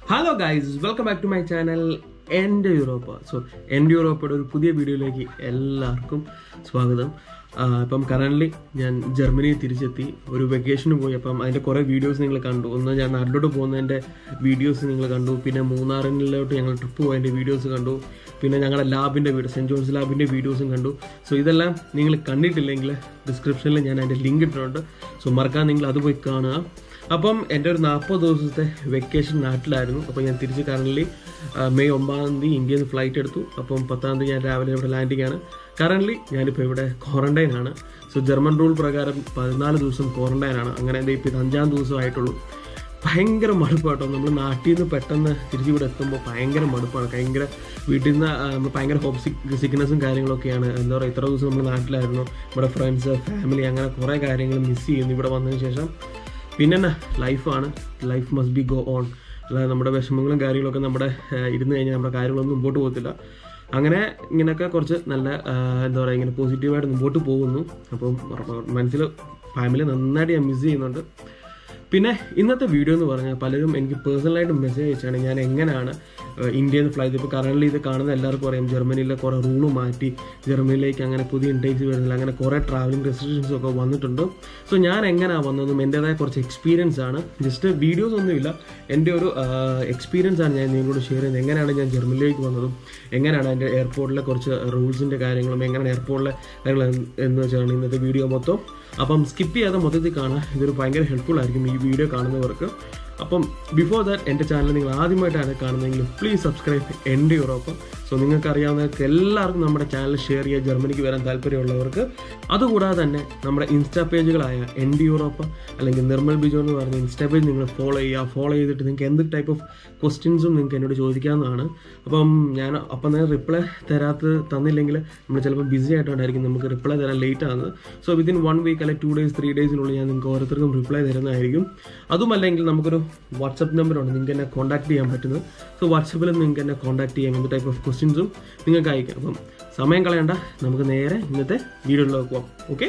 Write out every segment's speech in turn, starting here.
hello guys welcome back to my channel എൻ്റെ Europa so എൻ്റെ യൂറോപ്പയുടെ ഒരു പുതിയ വീഡിയോയിലേക്ക് എല്ലാവർക്കും സ്വാഗതം ആ, ഇപ്പം കറൻ്റ്ലി ഞാൻ ജർമ്മനിയിൽ തിരിച്ചെത്തി ഒരു വെക്കേഷന് പോയി അപ്പം അതിൻ്റെ കുറേ വീഡിയോസ് നിങ്ങൾ കണ്ടു ഒന്ന് ഞാൻ നാട്ടിലോട്ട് പോകുന്നതിൻ്റെ വീഡിയോസ് നിങ്ങൾ കണ്ടു പിന്നെ മൂന്നാറിലോട്ട് ഞങ്ങൾ ട്രിപ്പ് പോയതിൻ്റെ വീഡിയോസ് കണ്ടു പിന്നെ ഞങ്ങളുടെ ലാബിൻ്റെ വീഡിയോ സെൻറ്റ് ജോൺസ് ലാബിൻ്റെ വീഡിയോസും കണ്ടു സോ ഇതെല്ലാം നിങ്ങൾ കണ്ടിട്ടില്ലെങ്കിൽ ഡിസ്ക്രിപ്ഷനിൽ ഞാൻ അതിൻ്റെ ലിങ്ക് ഇട്ടിട്ടുണ്ട് സോ മറക്കാൻ നിങ്ങൾ അത് പോയി കാണുക അപ്പം എൻ്റെ ഒരു നാൽപ്പത് ദിവസത്തെ വെക്കേഷൻ നാട്ടിലായിരുന്നു അപ്പോൾ ഞാൻ തിരിച്ച് കറൻ്റ്ലി മെയ് ഒമ്പതാം തീയതി ഇന്ത്യയിൽ നിന്ന് ഫ്ലൈറ്റ് എടുത്തു അപ്പം പത്താം തീയതി ഞാൻ രാവിലെ ഇവിടെ ലാൻഡിംഗ് ആണ് കറൻ്റ്ലി ഞാനിപ്പോൾ ഇവിടെ ക്വാറന്റൈൻ ആണ് സോ ജർമ്മൻ റൂൾ പ്രകാരം പതിനാല് ദിവസം ക്വാറന്റൈൻ ആണ് അങ്ങനെ എൻ്റെ ഇപ്പോൾ ഇത് അഞ്ചാം ദിവസം ആയിട്ടുള്ളൂ ഭയങ്കര മടുപ്പാട്ടോ നമ്മൾ നാട്ടിൽ നിന്ന് പെട്ടെന്ന് തിരിച്ചിവിടെ എത്തുമ്പോൾ ഭയങ്കര മടുപ്പാണ് ഭയങ്കര വീട്ടിൽ നിന്ന് ആ, നമ്മൾ ഭയങ്കര ഹോപ്പ് സിക്നെസ്സും കാര്യങ്ങളൊക്കെയാണ് എന്താ പറയുക ഇത്ര ദിവസം നമ്മൾ നാട്ടിലായിരുന്നു നമ്മുടെ ഫ്രണ്ട്സ് ഫാമിലി അങ്ങനെ കുറേ കാര്യങ്ങൾ മിസ് ചെയ്യുന്നു ഇവിടെ വന്നതിന് ശേഷം പിന്നെ എന്നാ ലൈഫാണ് life must be go on അല്ലാതെ നമ്മുടെ വിഷമങ്ങളും കാര്യങ്ങളൊക്കെ നമ്മുടെ ആ, ഇരുന്ന് കഴിഞ്ഞാൽ നമ്മുടെ കാര്യങ്ങളൊന്നും മുമ്പോട്ട് പോകത്തില്ല അങ്ങനെ ഇങ്ങനെയൊക്കെ കുറച്ച് നല്ല ആ, എന്താ പറയുക ഇങ്ങനെ പോസിറ്റീവായിട്ട് മുമ്പോട്ട് പോകുന്നു അപ്പം മനസ്സിൽ ഫാമിലി നന്നായിട്ട് ഞാൻ മിസ് ചെയ്യുന്നുണ്ട് പിന്നെ ഇന്നത്തെ വീഡിയോ എന്ന് പറഞ്ഞാൽ പലരും എനിക്ക് പേഴ്സണലായിട്ട് മെസ്സേജ് അയച്ചാണ് ഞാൻ എങ്ങനെയാണ് ഏഹ്, ഇന്ത്യയിൽ നിന്ന് ഫ്ലൈറ്റ് ഇപ്പോൾ കറണ്ട്ലി ഇത് കാണുന്ന എല്ലാവർക്കും അറിയാം ജർമ്മനിയിലെ കുറേ റൂള് മാറ്റി ജർമ്മനിയിലേക്ക് അങ്ങനെ പുതിയ ഇൻടേക്സ് വരുന്നില്ല അങ്ങനെ കുറേ ട്രാവലിംഗ് റെസ്ട്രിക്ഷൻസ് ഒക്കെ വന്നിട്ടുണ്ട് സോ ഞാൻ എങ്ങനെയാണ് വന്നതും എൻ്റെതായ കുറച്ച് എക്സ്പീരിയൻസ് ആണ് ജസ്റ്റ് വീഡിയോസ് ഒന്നുമില്ല എൻ്റെ ഒരു എക്സ്പീരിയൻസ് ആണ് ഞാൻ നിങ്ങളോട് ഷെയർ ചെയ്യുന്നത് എങ്ങനെയാണ് ഞാൻ ജർമ്മനിയിലേക്ക് വന്നതും എങ്ങനെയാണ് എൻ്റെ എയർപോർട്ടിലെ കുറച്ച് റൂൾസിൻ്റെ കാര്യങ്ങളും എങ്ങനെയാണ് എയർപോർട്ടിലെ കാര്യങ്ങൾ എന്ന് എന്ന് വെച്ചാണ് ഇന്നത്തെ വീഡിയോ മൊത്തം അപ്പം സ്കിപ്പ് ചെയ്യാതെ മൊത്തത്തിൽ കാണാം ഇതൊരു ഭയങ്കര ഹെൽപ്ഫുൾ ആയിരിക്കും ഈ വീഡിയോ കാണുന്നവർക്ക് അപ്പം ബിഫോർ ദാറ്റ് എൻ്റെ ചാനൽ നിങ്ങൾ ആദ്യമായിട്ടാണ് കാണുന്നതെങ്കിൽ പ്ലീസ് സബ്സ്ക്രൈബ് എൻ്റെ യൂറോപ്പ് സോ നിങ്ങൾക്ക് അറിയാവുന്നവർക്ക് എല്ലാവർക്കും നമ്മുടെ ചാനൽ ഷെയർ ചെയ്യുക ജർമ്മനിക്ക് വരാൻ താല്പര്യമുള്ളവർക്ക് അതുകൂടാതെ തന്നെ നമ്മുടെ ഇൻസ്റ്റാ പേജുകളായ എൻ്റെ യൂറോപ്പ് അല്ലെങ്കിൽ നിർമ്മൽ ബിജോ എന്ന് പറഞ്ഞ ഇൻസ്റ്റാ പേജ് നിങ്ങൾ ഫോളോ ചെയ്യുക ഫോളോ ചെയ്തിട്ട് നിങ്ങൾക്ക് എന്ത് ടൈപ്പ് ഓഫ് ക്വസ്റ്റ്യൻസും നിങ്ങൾക്ക് എന്നോട് ചോദിക്കാവുന്നതാണ് അപ്പം ഞാൻ അപ്പം തന്നെ റിപ്ലൈ തരാത്തത് തന്നില്ലെങ്കിൽ നമ്മൾ ചിലപ്പോൾ ബിസി ആയിട്ടുണ്ടായിരിക്കും നമുക്ക് റിപ്ലൈ തരാൻ ലേറ്റ് ആകുന്നത് സോ വിത്തിൻ വൺ വീക്ക് അല്ലെങ്കിൽ ടു ഡേയ്സ് ത്രീ ഡേയ്സിനുള്ളിൽ ഞാൻ നിങ്ങൾക്ക് ഓരോരുത്തർക്കും റിപ്ലൈ തരുന്നതായിരിക്കും അതുമല്ലെങ്കിൽ നമുക്കൊരു വാട്സപ്പ് നമ്പറുണ്ട് നിങ്ങൾക്ക് എന്നെ കോൺടാക്ട് ചെയ്യാൻ പറ്റുന്നത് സോ വാട്സപ്പിൽ നിങ്ങൾക്ക് എന്നെ കോൺടാക്ട് ചെയ്യാം എന്ത് ടൈപ്പ് ഓഫ് ക്വസ്റ്റ്യൻസും നിങ്ങൾക്ക് അയക്കാം അപ്പം സമയം കളയണ്ട നമുക്ക് നേരെ ഇന്നത്തെ വീഡിയോയിലേക്ക് പോകാം ഓക്കെ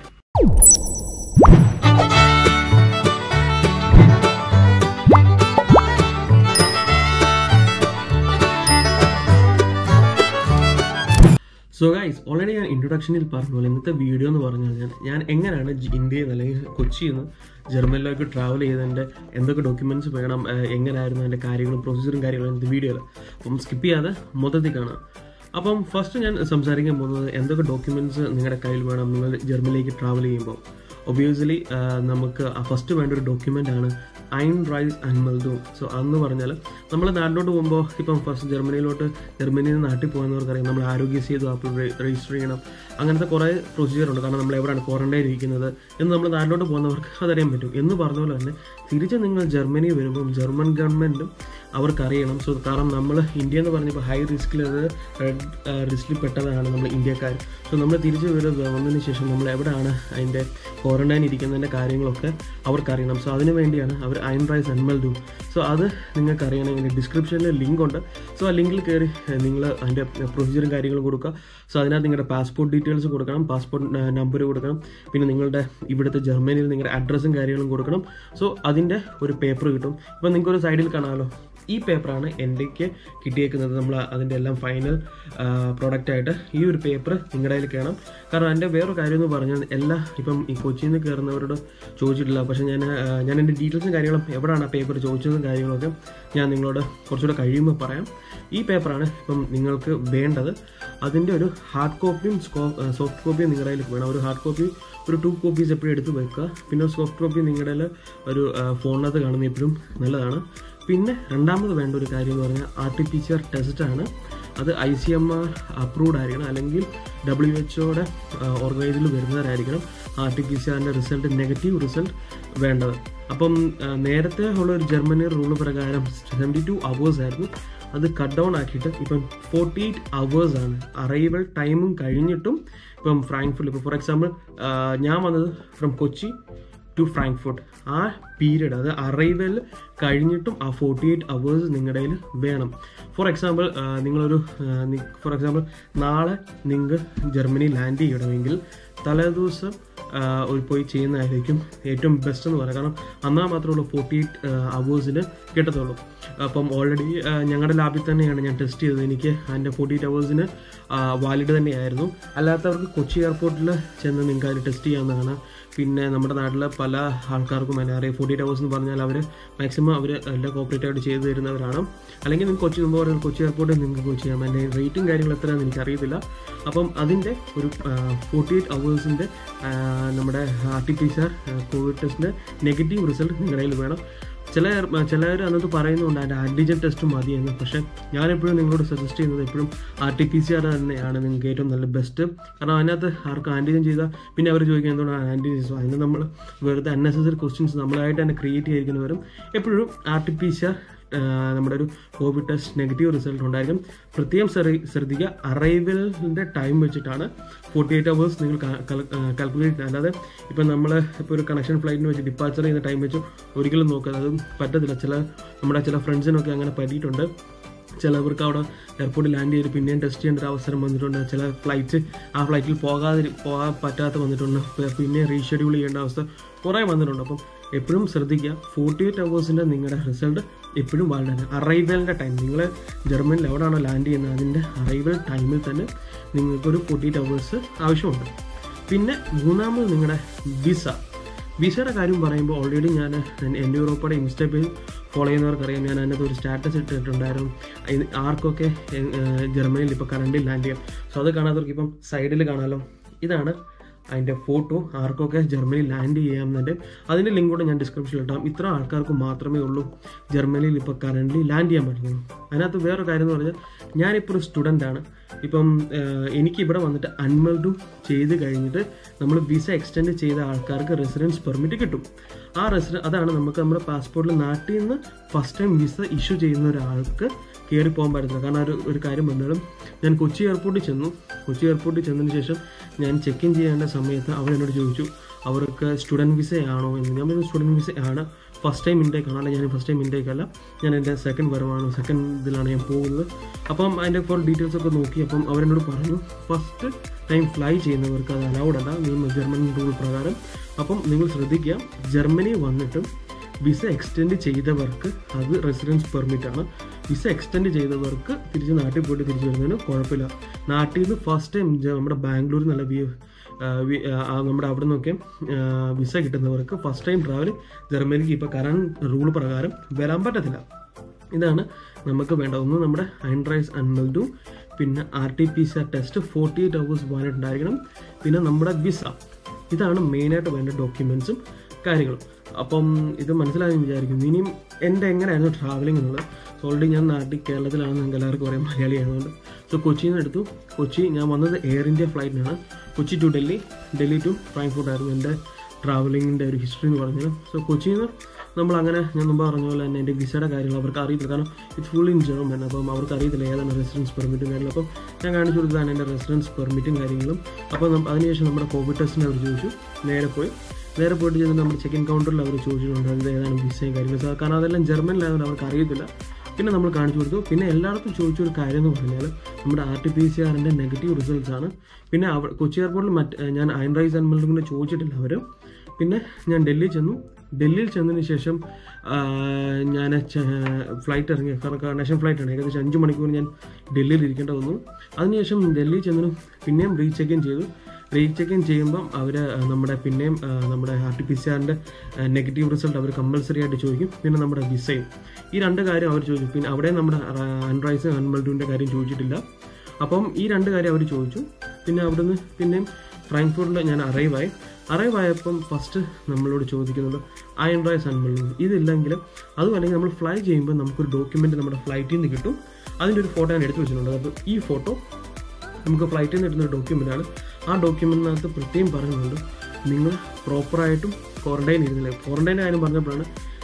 സോ ഗൈസ് ഓൾറെഡി ഞാൻ ഇൻട്രൊഡക്ഷനിൽ പറഞ്ഞ പോലെ ഇന്നത്തെ വീഡിയോ എന്ന് പറഞ്ഞു കഴിഞ്ഞാൽ ഞാൻ എങ്ങനെയാണ് ജി- ഇന്ത്യയിൽ നിന്ന് അല്ലെങ്കിൽ കൊച്ചിയിൽ നിന്ന് ജർമ്മനിലേക്ക് ട്രാവൽ ചെയ്തതിൻ്റെ എന്തൊക്കെ ഡോക്യുമെൻറ്റ്സ് വേണം ഏഹ് എങ്ങനെയായിരുന്നു അതിൻ്റെ കാര്യങ്ങളും പ്രൊസീജറും കാര്യങ്ങളും ഇന്നത്തെ വീഡിയോയിൽ അപ്പം സ്കിപ്പ് ചെയ്യാതെ മൊത്തത്തിൽ കാണാം അപ്പം ഫസ്റ്റ് ഞാൻ സംസാരിക്കാൻ പോകുന്നത് എന്തൊക്കെ ഡോക്യുമെൻറ്റ്സ് നിങ്ങളുടെ കയ്യിൽ വേണം നിങ്ങൾ ജർമ്മനിലേക്ക് ട്രാവൽ ചെയ്യുമ്പോൾ ഒബിയസ്ലി നമുക്ക് ഫസ്റ്റ് വേണ്ട ഒരു ഡോക്യുമെൻ്റ് ആണ് ഐൻ റൈസ് അൻമൽദും സോ അന്ന് പറഞ്ഞാൽ നമ്മൾ നാട്ടിലോട്ട് പോകുമ്പോൾ ഇപ്പം ഫസ്റ്റ് ജർമ്മനിയിലോട്ട് ജർമ്മനിയിൽ നിന്ന് നാട്ടിൽ പോകുന്നവർക്കറിയാം നമ്മൾ ആരോഗ്യ സേതു ആപ്പ് രജിസ്റ്റർ ചെയ്യണം അങ്ങനത്തെ കുറേ പ്രൊസീജിയർ ഉണ്ട് കാരണം നമ്മൾ എവിടെയാണ് ക്വാറന്റൈൻ ഇരിക്കുന്നത് എന്ന് നമ്മൾ നാട്ടിലോട്ട് പോകുന്നവർക്ക് അതറിയാൻ പറ്റും എന്ന് പറഞ്ഞ പോലെ തന്നെ തിരിച്ച് നിങ്ങൾ ജർമ്മനി വരുമ്പം ജർമ്മൻ ഗവൺമെൻറ്റും അവർക്കറിയണം സോ കാരണം നമ്മൾ ഇന്ത്യ എന്ന് പറഞ്ഞപ്പോൾ ഹൈ റിസ്കിൽ അത് റെഡ് റിസ്കിൽ പെട്ടതാണ് നമ്മൾ ഇന്ത്യക്കാർ സോ നമ്മൾ തിരിച്ച് വരും വന്നതിന് ശേഷം നമ്മൾ എവിടെയാണ് അതിൻ്റെ ക്വാറന്റൈൻ ഇരിക്കുന്നതിൻ്റെ കാര്യങ്ങളൊക്കെ അവർക്കറിയണം സോ അതിന് വേണ്ടിയാണ് അവർ അയൺ റൈസ് അനിമൽ ഡൂ സോ അത് നിങ്ങൾക്ക് അറിയണമെങ്കിൽ ഡിസ്ക്രിപ്ഷനിൽ ലിങ്ക് ഉണ്ട് സോ ആ ലിങ്കിൽ കയറി നിങ്ങൾ അതിൻ്റെ പ്രൊസീജിയറും കാര്യങ്ങളും കൊടുക്കുക സോ അതിനകത്ത് നിങ്ങളുടെ പാസ്പോർട്ട് ഡീറ്റെയിൽസ് കൊടുക്കണം പാസ്പോർട്ട് നമ്പർ കൊടുക്കണം പിന്നെ നിങ്ങളുടെ ഇവിടുത്തെ ജർമ്മനിയിൽ നിങ്ങളുടെ അഡ്രസ്സും കാര്യങ്ങളും കൊടുക്കണം സോ അതിൻ്റെ ഒരു പേപ്പർ കിട്ടും ഇപ്പം നിങ്ങൾക്ക് ഒരു സൈഡിൽ കാണാമല്ലോ ഈ പേപ്പറാണ് എൻ്റെക്ക് കിട്ടിയേക്കുന്നത് നമ്മൾ അതിൻ്റെ എല്ലാം ഫൈനൽ പ്രോഡക്റ്റായിട്ട് ഈ ഒരു പേപ്പർ നിങ്ങളുടെ കയ്യിൽ കയറണം കാരണം എൻ്റെ വേറൊരു കാര്യം എന്ന് പറഞ്ഞാൽ എല്ലാ ഇപ്പം ഈ കൊച്ചിയിൽ നിന്ന് കയറുന്നവരോട് ചോദിച്ചിട്ടില്ല പക്ഷേ ഞാൻ ആ, ഞാൻ എൻ്റെ ഡീറ്റെയിൽസും കാര്യങ്ങളും എവിടെയാണ് ആ പേപ്പർ ചോദിച്ചതും കാര്യങ്ങളൊക്കെ ഞാൻ നിങ്ങളോട് കുറച്ചുകൂടെ കഴിയുമ്പോൾ പറയാം ഈ പേപ്പറാണ് ഇപ്പം നിങ്ങൾക്ക് വേണ്ടത് അതിൻ്റെ ഒരു ഹാർഡ് കോപ്പിയും സോഫ്റ്റ് കോപ്പിയും നിങ്ങളുടെ കയ്യിൽ വേണം ഒരു ഹാർഡ് കോപ്പി ഒരു ടു കോപ്പീസ് എപ്പോഴും എടുത്ത് വെക്കുക പിന്നെ ഒരു സോഫ്റ്റ് കോപ്പി നിങ്ങളുടെ കയ്യിൽ ഒരു ആ, ഫോണിനകത്ത് കാണുന്ന എപ്പോഴും നല്ലതാണ് പിന്നെ രണ്ടാമത് വേണ്ട ഒരു കാര്യം എന്ന് പറഞ്ഞാൽ R T P C R test ആണ് അത് I C M R approved ആയിരിക്കണം അല്ലെങ്കിൽ ഡബ്ല്യു എച്ച് ഒയുടെ ഓർഗനൈസിൽ വരുന്നവരായിരിക്കണം ആർ ടി പി സി ആറിൻ്റെ റിസൾട്ട് നെഗറ്റീവ് റിസൾട്ട് വേണ്ടത് അപ്പം ആ, നേരത്തെ ഉള്ള ഒരു ജർമ്മനി റൂൾ പ്രകാരം സെവൻറ്റി ടു അവേഴ്സ് ആയിരുന്നു അത് കട്ട് ഡൗൺ ആക്കിയിട്ട് ഇപ്പം ഫോർട്ടി എയ്റ്റ് അവേഴ്സ് ആണ് അറൈവൽ ടൈമും കഴിഞ്ഞിട്ടും ഇപ്പം ഫ്രാങ്ക്ഫുൾ ഇപ്പോൾ ഫോർ എക്സാമ്പിൾ ഞാൻ വന്നത് ഫ്രം കൊച്ചി ടു ഫ്രാങ്ക്ഫുർട്ട് ആ പീരീഡ് അത് അറൈവൽ കഴിഞ്ഞിട്ടും ആ ഫോർട്ടി എയ്റ്റ് അവേഴ്സ് നിങ്ങളുടെ കയ്യിൽ വേണം ഫോർ എക്സാമ്പിൾ നിങ്ങളൊരു ഫോർ എക്സാമ്പിൾ നാളെ നിങ്ങൾക്ക് ജർമ്മനി ലാൻഡ് ചെയ്യണമെങ്കിൽ തലേദിവസം ആ, ഒരു പോയി ചെയ്യുന്നതായിരിക്കും ഏറ്റവും ബെസ്റ്റ് എന്ന് പറയാം കാരണം എന്നാൽ മാത്രമുള്ള ഫോർട്ടി എയ്റ്റ് അവേഴ്സിന് കിട്ടത്തുള്ളൂ അപ്പം ഓൾറെഡി ഞങ്ങളുടെ ലാബിൽ തന്നെയാണ് ഞാൻ ടെസ്റ്റ് ചെയ്തത് എനിക്ക് അതിൻ്റെ ഫോർട്ടി എയ്റ്റ് അവേഴ്സിന് വാലിഡ് തന്നെയായിരുന്നു അല്ലാത്തവർക്ക് കൊച്ചി എയർപോർട്ടിൽ ചെന്ന് നിങ്ങൾക്ക് അതിൽ ടെസ്റ്റ് ചെയ്യാവുന്നതാണ് പിന്നെ നമ്മുടെ നാട്ടിലെ പല ആൾക്കാർക്കും അതിനെ അറിയാം ഫോർട്ടി എയ്റ്റ് അവേഴ്സ് എന്ന് പറഞ്ഞാൽ അവർ മാക്സിമം അവർ എല്ലാം കോപ്പറേറ്റ് ആയിട്ട് ചെയ്തു തരുന്നവരാണ് അല്ലെങ്കിൽ നിങ്ങൾക്ക് കൊച്ചി മുമ്പ് പറയുന്നത് കൊച്ചി എയർപോർട്ടിൽ നിങ്ങൾക്ക് പോയി ചെയ്യാം അതിൻ്റെ റേറ്റും കാര്യങ്ങൾ എത്രയാണെന്ന് എനിക്കറിയത്തില്ല അപ്പം അതിൻ്റെ ഒരു ഫോർട്ടി എയ്റ്റ് അവേഴ്സിൻ്റെ നമ്മുടെ R T P C R COVID ടെസ്റ്റിൻ്റെ നെഗറ്റീവ് റിസൾട്ട് നിങ്ങളുടെ കയ്യിൽ വേണം ചില ചിലർ അന്നത്ത് പറയുന്നുണ്ട് അതിൻ്റെ ആൻറ്റിജൻ ടെസ്റ്റ് മതിയെന്ന് പക്ഷേ ഞാനെപ്പോഴും നിങ്ങളോട് സജസ്റ്റ് ചെയ്യുന്നത് എപ്പോഴും R T P C R തന്നെയാണ് നിങ്ങൾക്ക് ഏറ്റവും നല്ല ബെസ്റ്റ് കാരണം അതിനകത്ത് ആർക്ക് ആൻറ്റിജൻ ചെയ്താൽ പിന്നെ അവർ ചോദിക്കുക എന്തുകൊണ്ടാണ് ആൻറ്റിജൻ അതിന് നമ്മൾ വെറുതെ അൺനെസസറി ക്വസ്റ്റ്യൻസ് നമ്മളായിട്ട് തന്നെ ക്രിയേറ്റ് ചെയ്തിരിക്കുന്നവരും എപ്പോഴും R T P C R നമ്മുടെ ഒരു കോവിഡ് ടെസ്റ്റ് നെഗറ്റീവ് റിസൾട്ട് ഉണ്ടായിരിക്കും പ്രത്യേകം ശ്രദ്ധി- ശ്രദ്ധിക്കുക അറൈവലിൻ്റെ ടൈം വെച്ചിട്ടാണ് ഫോർട്ടി എയ്റ്റ് അവേഴ്സ് നിങ്ങൾ കാൽക്കുലേറ്റ് അല്ലാതെ ഇപ്പം നമ്മൾ ഇപ്പോൾ ഒരു കണക്ഷൻ ഫ്ലൈറ്റിന് വെച്ച് ഡിപ്പാച്ചർ ചെയ്യുന്ന ടൈം വെച്ച് ഒരിക്കലും നോക്കുക അത് പറ്റത്തില്ല ചില നമ്മുടെ ചില ഫ്രണ്ട്സിനൊക്കെ അങ്ങനെ പറ്റിയിട്ടുണ്ട് ചിലവർക്ക് അവിടെ എയർപോർട്ടിൽ ലാൻഡ് ചെയ്ത് പിന്നെയും ടെസ്റ്റ് ചെയ്യേണ്ട ഒരു അവസരം വന്നിട്ടുണ്ട് ചില ഫ്ലൈറ്റ് ആ ഫ്ലൈറ്റിൽ പോകാതെ പോകാൻ പറ്റാത്ത വന്നിട്ടുണ്ട് പി- പിന്നെ റീഷെഡ്യൂൾ ചെയ്യേണ്ട അവസ്ഥ കുറേ വന്നിട്ടുണ്ട് അപ്പം എപ്പോഴും ശ്രദ്ധിക്കുക ഫോർട്ടി എയ്റ്റ് അവേഴ്സിൻ്റെ നിങ്ങളുടെ റിസൾട്ട് എപ്പോഴും വളരെ അറൈവലിൻ്റെ ടൈം നിങ്ങൾ ജർമ്മനിൽ എവിടെയാണോ ലാൻഡ് ചെയ്യുന്നത് അതിൻ്റെ അറൈവൽ ടൈമിൽ തന്നെ നിങ്ങൾക്കൊരു ഫോർട്ടി എയ്റ്റ് അവേഴ്സ് ആവശ്യമുണ്ട് പിന്നെ മൂന്നാമത് നിങ്ങളുടെ വിസ വിസയുടെ കാര്യം പറയുമ്പോൾ ഓൾറെഡി ഞാൻ എൻ്റെ യൂറോപ്പയുടെ ഇൻസ്റ്റാ പേജ് ഫോളോ ചെയ്യുന്നവർക്കറിയാം ഞാൻ അതിനകത്ത് ഒരു സ്റ്റാറ്റസ് ഇട്ടിട്ടുണ്ടായിരുന്നു ഇത് ആർക്കൊക്കെ ഏഹ്, ജർമ്മനിയിൽ ഇപ്പോൾ കറണ്ടിൽ ലാൻഡ് ചെയ്യാം സോ അത് കാണാത്തവർക്ക് ഇപ്പം സൈഡിൽ കാണാമല്ലോ ഇതാണ് അതിൻ്റെ ഫോട്ടോ ആർക്കൊക്കെ ജർമ്മനിയിൽ ലാൻഡ് ചെയ്യാമെന്നുണ്ട് അതിൻ്റെ ലിങ്ക് കൂടെ ഞാൻ ഡിസ്ക്രിപ്ഷനിൽ ഇട്ടാം ഇത്ര ആൾക്കാർക്ക് മാത്രമേ ഉള്ളൂ ജർമ്മനിയിൽ ഇപ്പോൾ കറൻ്റ് ലാൻഡ് ചെയ്യാൻ പറ്റുള്ളൂ അതിനകത്ത് വേറൊരു കാര്യം എന്ന് പറഞ്ഞാൽ ഞാനിപ്പോൾ ഒരു സ്റ്റുഡൻ്റ് ആണ് ഇപ്പം ഏഹ്, എനിക്ക് ഇവിടെ വന്നിട്ട് അൺമെൽഡും ചെയ്ത് കഴിഞ്ഞിട്ട് നമ്മൾ വിസ എക്സ്റ്റെൻഡ് ചെയ്ത ആൾക്കാർക്ക് റെസിഡൻസ് പെർമിറ്റ് കിട്ടും ആ റെസിഡൻ അതാണ് നമുക്ക് നമ്മുടെ പാസ്പോർട്ടിൽ നാട്ടിൽ നിന്ന് ഫസ്റ്റ് ടൈം വിസ ഇഷ്യൂ ചെയ്യുന്ന ഒരാൾക്ക് കയറി പോകാൻ പറ്റത്തില്ല കാരണം ഒരു ഒരു കാര്യം പറഞ്ഞാലും ഞാൻ കൊച്ചി എയർപോർട്ടിൽ ചെന്നു കൊച്ചി എയർപോർട്ടിൽ ചെന്നതിന് ശേഷം ഞാൻ ചെക്ക് ഇൻ ചെയ്യേണ്ട സമയത്ത് അവരെന്നോട് ചോദിച്ചു അവർക്ക് സ്റ്റുഡൻറ്റ് വിസയാണോ എന്ന് ഞാൻ പറഞ്ഞു സ്റ്റുഡൻറ്റ് വിസ ആണ് ഫസ്റ്റ് ടൈം ഇൻടേക്ക് ആണ് അല്ല ഞാൻ ഫസ്റ്റ് ടൈം ഇൻടേക്ക് അല്ല ഞാൻ എൻ്റെ സെക്കൻഡ് വരവാണ് സെക്കൻഡ് ഇതിലാണ് ഞാൻ പോകുന്നത് അപ്പം അതിൻ്റെ ഫുൾ ഡീറ്റെയിൽസ് ഒക്കെ നോക്കി അപ്പം അവരെന്നോട് പറഞ്ഞു ഫസ്റ്റ് ടൈം ഫ്ലൈ ചെയ്യുന്നവർക്ക് അത് അലൗഡ് അല്ല നിയമ ജർമ്മൻ റൂൾ പ്രകാരം അപ്പം നിങ്ങൾ ശ്രദ്ധിക്കുക ജർമ്മനി വന്നിട്ടും വിസ എക്സ്റ്റെൻഡ് ചെയ്തവർക്ക് അത് റെസിഡൻസ് പെർമിറ്റ് ആണ് വിസ എക്സ്റ്റെൻഡ് ചെയ്തവർക്ക് തിരിച്ച് നാട്ടിൽ പോയിട്ട് തിരിച്ചു വരുന്നതിന് കുഴപ്പമില്ല നാട്ടിൽ നിന്ന് ഫസ്റ്റ് ടൈം നമ്മുടെ ബാംഗ്ലൂരിൽ നല്ല വ്യൂ നമ്മുടെ അവിടെ നിന്നൊക്കെ വിസ കിട്ടുന്നവർക്ക് ഫസ്റ്റ് ടൈം ട്രാവൽ ജർമ്മനിക്ക് ഇപ്പോൾ കറണ്ട് റൂൾ പ്രകാരം വരാൻ പറ്റത്തില്ല ഇതാണ് നമുക്ക് വേണ്ട ഒന്ന് നമ്മുടെ അൺറൈസ് അൺമെൽഡും പിന്നെ R T P C R test forty eight hours വാനിട്ടുണ്ടായിരിക്കണം പിന്നെ നമ്മുടെ വിസ ഇതാണ് മെയിനായിട്ട് വേണ്ട ഡോക്യുമെൻസും കാര്യങ്ങളും അപ്പം ഇത് മനസ്സിലായെന്ന് വിചാരിക്കുന്നു ഇനിയും എൻ്റെ എങ്ങനെയായിരുന്നു ട്രാവലിംഗ് എന്നുള്ളത് സോ ഓൾറെഡി ഞാൻ നാട്ടിൽ കേരളത്തിലാണ് നിങ്ങൾക്ക് എല്ലാവർക്കും അറിയാം മലയാളി ആയതുകൊണ്ട് സോ കൊച്ചിയിൽ നിന്ന് എടുത്തു കൊച്ചി ഞാൻ വന്നത് എയർ ഇന്ത്യ ഫ്ലൈറ്റിനാണ് Kochi to Delhi Delhi to Frankfurt ആയിരുന്നു എൻ്റെ ട്രാവലിങ്ങിൻ്റെ ഒരു ഹിസ്റ്ററി എന്ന് പറഞ്ഞത് സോ കൊച്ചിയിൽ നിന്ന് നമ്മൾ അങ്ങനെ ഞാൻ മുമ്പ് പറഞ്ഞ പോലെ തന്നെ എൻ്റെ വിസയുടെ കാര്യങ്ങൾ അവർക്ക് അറിയത്തില്ല കാരണം ഇറ്റ്സ് ഫുൾ ഇൻ ജർമ്മൻ അപ്പം അവർക്ക് അറിയത്തില്ല ഏതാണ് റെസിഡൻസ് പെർമിറ്റും കാര്യങ്ങളും അപ്പം ഞാൻ കാണിച്ചു കൊടുത്തതാണ് എൻ്റെ റെസിഡൻസ് പെർമിറ്റും കാര്യങ്ങളും അപ്പോൾ നം- അതിനുശേഷം നമ്മുടെ കോവിഡ് ടെസ്റ്റിന് അവർ ചോദിച്ചു നേരെ പോയി നേരെ പോയിട്ട് ചെന്ന് നമ്മുടെ ചെക്ക് ഇൻ കൗണ്ടറിൽ അവർ ചോദിച്ചിട്ടുണ്ട് അതിൻ്റെ ഏതാണ് വിസയും കാര്യങ്ങളും So, കാരണം അതെല്ലാം ജർമ്മനിലായതുകൊണ്ട് അവർക്ക് അറിയത്തില്ല പിന്നെ നമ്മൾ കാണിച്ചു കൊടുത്തു പിന്നെ എല്ലായിടത്തും ചോദിച്ചൊരു കാര്യം എന്ന് പറഞ്ഞാൽ നമ്മുടെ ആർ ടി പി സി ആറിൻ്റെ നെഗറ്റീവ് റിസൾട്ട്സ് ആണ് പിന്നെ അവ കൊച്ചി എയർപോർട്ടിൽ മറ്റ് ഞാൻ അയൺ റൈസ് അൻമൽഡിങ്ങിനെ ചോദിച്ചിട്ടില്ല അവർ പിന്നെ ഞാൻ ഡൽഹി ചെന്നു ഡൽഹിയിൽ ചെന്നതിന് ശേഷം ആ, ഞാൻ ഫ്ലൈറ്റ് ഇറങ്ങി കാരണം കണക്ഷൻ ഫ്ലൈറ്റ് ആണ് ഏകദേശം അഞ്ച് മണിക്കൂർ ഞാൻ ഡൽഹിയിൽ ഇരിക്കേണ്ട വന്നു അതിനുശേഷം ഡൽഹി ചെന്നതിനും പിന്നെയും റീ ചെക്ക് ഇൻ ചെയ്തു റീ ചെക്ക് ഇൻ ചെയ്യുമ്പം അവർ നമ്മുടെ പിന്നെയും ആ, നമ്മുടെ ആർ ടി പി സി ആറിൻ്റെ നെഗറ്റീവ് റിസൾട്ട് അവർ കമ്പൽസറി ആയിട്ട് ചോദിക്കും പിന്നെ നമ്മുടെ വിസയും ഈ രണ്ട് കാര്യം അവർ ചോദിക്കും പിന്നെ അവിടെ നമ്മുടെ അൺറൈസ് അൺമൾഡുവിൻ്റെ കാര്യം ചോദിച്ചിട്ടില്ല അപ്പം ഈ രണ്ട് കാര്യം അവർ ചോദിച്ചു പിന്നെ അവിടുന്ന് പിന്നെയും ഫ്രാങ്ക്ഫൂർട്ടിൽ ഞാൻ അറൈവായി അറൈവ് ആയപ്പം ഫസ്റ്റ് നമ്മളോട് ചോദിക്കുന്നത് അയൺ റൈസ് അൺമൾഡു ഇതില്ലെങ്കിലും അതും അല്ലെങ്കിൽ നമ്മൾ ഫ്ലൈ ചെയ്യുമ്പോൾ നമുക്കൊരു ഡോക്യുമെൻ്റ് നമ്മുടെ ഫ്ലൈറ്റിൽ നിന്ന് കിട്ടും അതിൻ്റെ ഒരു ഫോട്ടോ ഞാൻ എടുത്തു വെച്ചിട്ടുണ്ട് അപ്പോൾ ഈ ഫോട്ടോ നമുക്ക് ഫ്ലൈറ്റിൽ നിന്ന് കിട്ടുന്ന ഒരു ഡോക്യുമെൻ്റ് ആണ് ആ ഡോക്യുമെൻറ്റിനകത്ത് പ്രത്യേകം പറയുന്നുണ്ട് നിങ്ങൾ പ്രോപ്പറായിട്ടും ക്വാറന്റൈൻ ഇരുന്നില്ല ക്വാറന്റൈൻ്റെ കാര്യം പറഞ്ഞപ്പോഴാണ്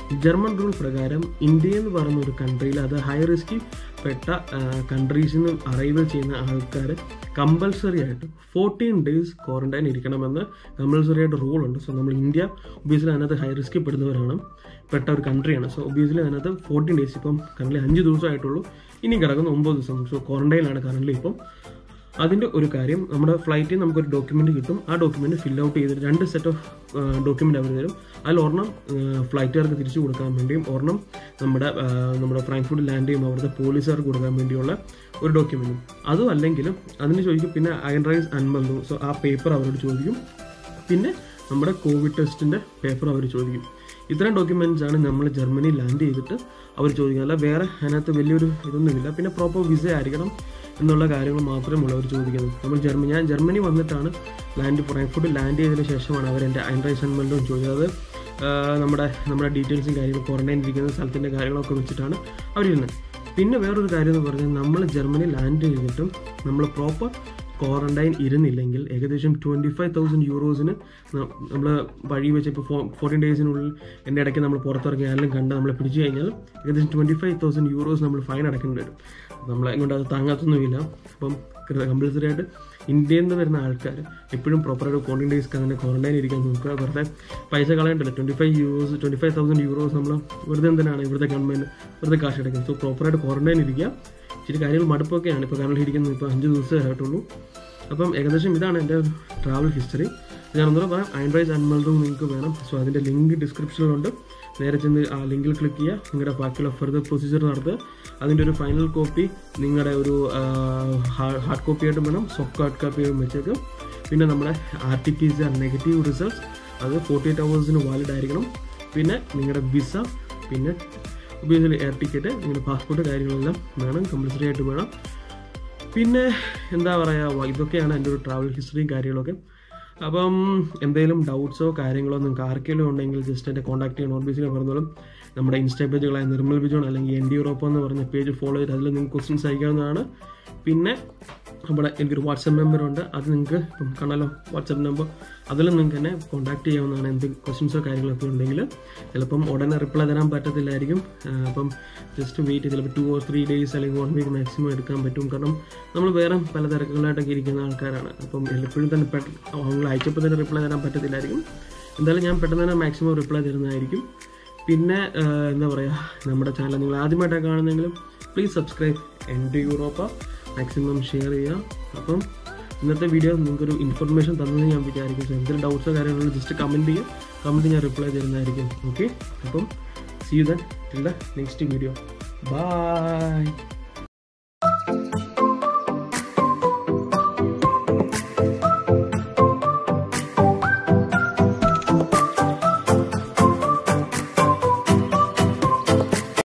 ജർമ്മൻ റൂൾ പ്രകാരം ഇന്ത്യ എന്ന് പറയുന്ന ഒരു കൺട്രിയിൽ അത് ഹൈ റിസ്കിൽ പെട്ട കൺട്രീസിൽ നിന്ന് അറൈവൽ ചെയ്യുന്ന ആൾക്കാർ കമ്പൽസറി ആയിട്ട് ഫോർട്ടീൻ ഡേയ്സ് ക്വാറന്റൈൻ ഇരിക്കണമെന്ന് കമ്പൽസറി ആയിട്ട് റൂൾ ഉണ്ട് സോ നമ്മൾ ഇന്ത്യ ഒബിയസ്ലി അതിനകത്ത് ഹൈ റിസ്കിൽ പെടുന്നവരാണ് പെട്ട ഒരു കൺട്രിയാണ് സോ ഒബിയസ്ലി അതിനകത്ത് ഫോർട്ടീൻ ഡേയ്സ് ഇപ്പം കറന്റ് അഞ്ച് ദിവസമായിട്ടുള്ളൂ ഇനി കിടക്കുന്ന ഒമ്പത് ദിവസം സോ ക്വാറന്റൈനിലാണ് കറന്റ് ഇപ്പം അതിൻ്റെ ഒരു കാര്യം നമ്മുടെ ഫ്ലൈറ്റിൽ നമുക്കൊരു ഡോക്യുമെൻ്റ് കിട്ടും ആ ഡോക്യുമെൻ്റ് ഫിൽ ഔട്ട് ചെയ്തിട്ട് രണ്ട് സെറ്റ് ഓഫ് ഡോക്യുമെൻ്റ് അവർ തരും അതിൽ ഒരെണ്ണം ഫ്ലൈറ്റുകാർക്ക് തിരിച്ചു കൊടുക്കാൻ വേണ്ടിയും ഒരെണ്ണം നമ്മുടെ ആ, നമ്മുടെ ഫ്രാങ്ക്ഫുഡ് ലാൻഡ് ചെയ്യുമ്പോൾ അവിടുത്തെ പോലീസുകാർക്ക് കൊടുക്കാൻ വേണ്ടിയുള്ള ഒരു ഡോക്യുമെൻറ്റും അതും അല്ലെങ്കിലും അതിന് ചോദിക്കും പിന്നെ അയൻറൈസ് അൻമന്തു സോ ആ പേപ്പർ അവരോട് ചോദിക്കും പിന്നെ നമ്മുടെ കോവിഡ് ടെസ്റ്റിൻ്റെ പേപ്പർ അവർ ചോദിക്കും ഇത്രയും ഡോക്യുമെൻറ്റ്സ് ആണ് നമ്മൾ ജർമ്മനി ലാൻഡ് ചെയ്തിട്ട് അവർ ചോദിക്കുക അല്ല വേറെ അതിനകത്ത് വലിയൊരു ഇതൊന്നുമില്ല പിന്നെ പ്രോപ്പർ വിസ ആയിരിക്കണം എന്നുള്ള കാര്യങ്ങൾ മാത്രമേ ഉള്ളൂ അവർ ചോദിക്കുന്നത് നമ്മൾ ജർമ്മനി ഞാൻ ജർമ്മനി വന്നിട്ടാണ് ലാൻഡ് ഫ്രാങ്ക്ഫുഡ് ലാൻഡ് ചെയ്തതിന് ശേഷമാണ് അവർ എൻ്റെ അൻറൈസൺമെൻറ്റും ചോദിച്ചത് അത് ആ, നമ്മുടെ നമ്മുടെ ഡീറ്റെയിൽസും കാര്യങ്ങളും ക്വാറന്റൈൻ ഇരിക്കുന്ന സ്ഥലത്തിൻ്റെ കാര്യങ്ങളൊക്കെ വെച്ചിട്ടാണ് അവരിരുന്നത് പിന്നെ വേറൊരു കാര്യം എന്ന് പറഞ്ഞാൽ നമ്മൾ ജർമ്മനി ലാൻഡ് ചെയ്തിട്ടും നമ്മൾ പ്രോപ്പർ ക്വാറന്റൈൻ ഇരുന്നില്ലെങ്കിൽ ഏകദേശം ട്വൻറ്റി ഫൈവ് തൗസൻഡ് യൂറോസിന് നമ്മൾ വഴി വെച്ച് ഇപ്പോൾ ഫോ ഫോർട്ടീൻ ഡേയ്സിനുള്ളിൽ എൻ്റെ ഇടയ്ക്ക് നമ്മൾ പുറത്തിറങ്ങി ആരെങ്കിലും കണ്ട് നമ്മളെ പിടിച്ചു കഴിഞ്ഞാൽ ഏകദേശം ട്വൻറ്റി ഫൈവ് തൗസൻഡ് യൂറോസ് നമ്മൾ ഫൈൻ അടക്കേണ്ടി വരും നമ്മളെ കൊണ്ട് അത് താങ്ങാത്തൊന്നുമില്ല അപ്പം കമ്പൽസറി ആയിട്ട് ഇന്ത്യയിൽ നിന്ന് വരുന്ന ആൾക്കാർ എപ്പോഴും പ്രോപ്പറായിട്ട് ഫോർട്ടീൻ ഡേയ്സ് അങ്ങനെ ക്വാറന്റൈൻ ഇരിക്കാൻ നോക്കുക വെറുതെ പൈസ കളയണ്ടല്ലോ twenty five euros twenty five thousand euros നമ്മൾ വെറുതെ എന്തിനാണ് ഇവിടുത്തെ ഗവൺമെൻറ് വെറുതെ കാശ് അടയ്ക്കുന്നത് സോ പ്രോപ്പറായിട്ട് ക്വാറന്റൈൻ ഇരിക്കുക ഇച്ചിരി കാര്യങ്ങൾ മടുപ്പൊക്കെയാണ് ഇപ്പോൾ കാരണം ഇരിക്കുന്നത് ഇപ്പോൾ അഞ്ച് ദിവസമേ ആയിട്ടുള്ളൂ അപ്പം ഏകദേശം ഇതാണ് എൻ്റെ ട്രാവൽ ഹിസ്റ്ററി ഞാൻ ഒന്നുകൂടെ പറയാം ആൻഡ്രോയിഡ് അനിമൽസും നിങ്ങൾക്ക് വേണം സോ അതിൻ്റെ ലിങ്ക് ഡിസ്ക്രിപ്ഷനിലുണ്ട് നേരെ ചെന്ന് ആ ലിങ്കിൽ ക്ലിക്ക് ചെയ്യുക നിങ്ങളുടെ ബാക്കിയുള്ള ഫർദർ പ്രൊസീജിയർ നടത്തുക അതിൻ്റെ ഒരു ഫൈനൽ കോപ്പി നിങ്ങളുടെ ഒരു ഹാർഡ് കോപ്പി ആയിട്ട് വേണം സോഫ്റ്റ് ഹാർഡ് കോപ്പി വെച്ചേക്ക് പിന്നെ നമ്മുടെ R T P C R negative results അത് ഫോർട്ടി എയ്റ്റ് അവേഴ്സിന് വാലിഡ് ആയിരിക്കണം പിന്നെ നിങ്ങളുടെ വിസ പിന്നെ ഉപയോഗിച്ച എയർ ടിക്കറ്റ് നിങ്ങളുടെ പാസ്പോർട്ട് കാര്യങ്ങളെല്ലാം വേണം കമ്പൽസറി ആയിട്ട് വേണം പിന്നെ എന്താ പറയുക ഇതൊക്കെയാണ് എൻ്റെ ഒരു ട്രാവൽ ഹിസ്റ്ററിയും കാര്യങ്ങളൊക്കെ അപ്പം എന്തെങ്കിലും ഡൗട്ട്സോ കാര്യങ്ങളോ നിങ്ങൾക്ക് ആർക്കെങ്കിലും ഉണ്ടെങ്കിൽ ജസ്റ്റ് എന്നെ കോൺടാക്ട് ചെയ്യണം ഓർബീസിനെ പറഞ്ഞോളും നമ്മുടെ ഇൻസ്റ്റാ പേജുകളായ നിർമ്മൽ ബിജോൺ അല്ലെങ്കിൽ എൻ ഡി യൂറോപ്പ് എന്ന് പറഞ്ഞ പേജ് ഫോളോ ചെയ്ത് അതിൽ നിങ്ങൾക്ക് ക്വസ്റ്റ്യൻസ് അയക്കാവുന്നതാണ് പിന്നെ നമ്മുടെ എനിക്കൊരു വാട്സപ്പ് നമ്പർ ഉണ്ട് അത് നിങ്ങൾക്ക് ഇപ്പം കാണാലോ വാട്സപ്പ് നമ്പർ അതിലും നിങ്ങൾക്ക് എന്നെ കോൺടാക്ട് ചെയ്യാവുന്നതാണ് എന്ത് ക്വസ്റ്റ്യൻസോ കാര്യങ്ങളൊക്കെ ഉണ്ടെങ്കിൽ ചിലപ്പം ഉടനെ റിപ്ലൈ തരാൻ പറ്റത്തില്ലായിരിക്കും ആ, അപ്പം ജസ്റ്റ് വെയിറ്റ് ചെയ്ത് ചിലപ്പോൾ ടു ഓർ ത്രീ ഡേയ്സ് അല്ലെങ്കിൽ വൺ വീക്ക് മാക്സിമം എടുക്കാൻ പറ്റും കാരണം നമ്മൾ വേറെ പല തിരക്കുകളായിട്ടൊക്കെ ഇരിക്കുന്ന ആൾക്കാരാണ് അപ്പം എപ്പോഴും തന്നെ പെട്ടെന്ന് നിങ്ങൾ അയച്ചപ്പോൾ തന്നെ റിപ്ലൈ തരാൻ പറ്റത്തില്ലായിരിക്കും എന്തായാലും ഞാൻ പെട്ടെന്ന് തന്നെ മാക്സിമം റിപ്ലൈ തരുന്നതായിരിക്കും പിന്നെ ആ, എന്താ പറയുക നമ്മുടെ ചാനൽ നിങ്ങൾ ആദ്യമായിട്ടാണ് കാണുന്നെങ്കിലും പ്ലീസ് സബ്സ്ക്രൈബ് എൻ്റെ യൂറോപ്പ മാക്സിമം ഷെയർ ചെയ്യുക അപ്പം ഇന്നത്തെ വീഡിയോ നിങ്ങൾക്കൊരു ഇൻഫർമേഷൻ തന്നെന്ന് ഞാൻ വിചാരിക്കും സോ എന്തെങ്കിലും ഡൗട്ട്സോ കാര്യങ്ങളോ ജസ്റ്റ് കമൻറ്റ് ചെയ്യുക കമൻറ്റ് ഞാൻ റിപ്ലൈ തരുന്നതായിരിക്കും ഓക്കെ അപ്പം see you then till the next video by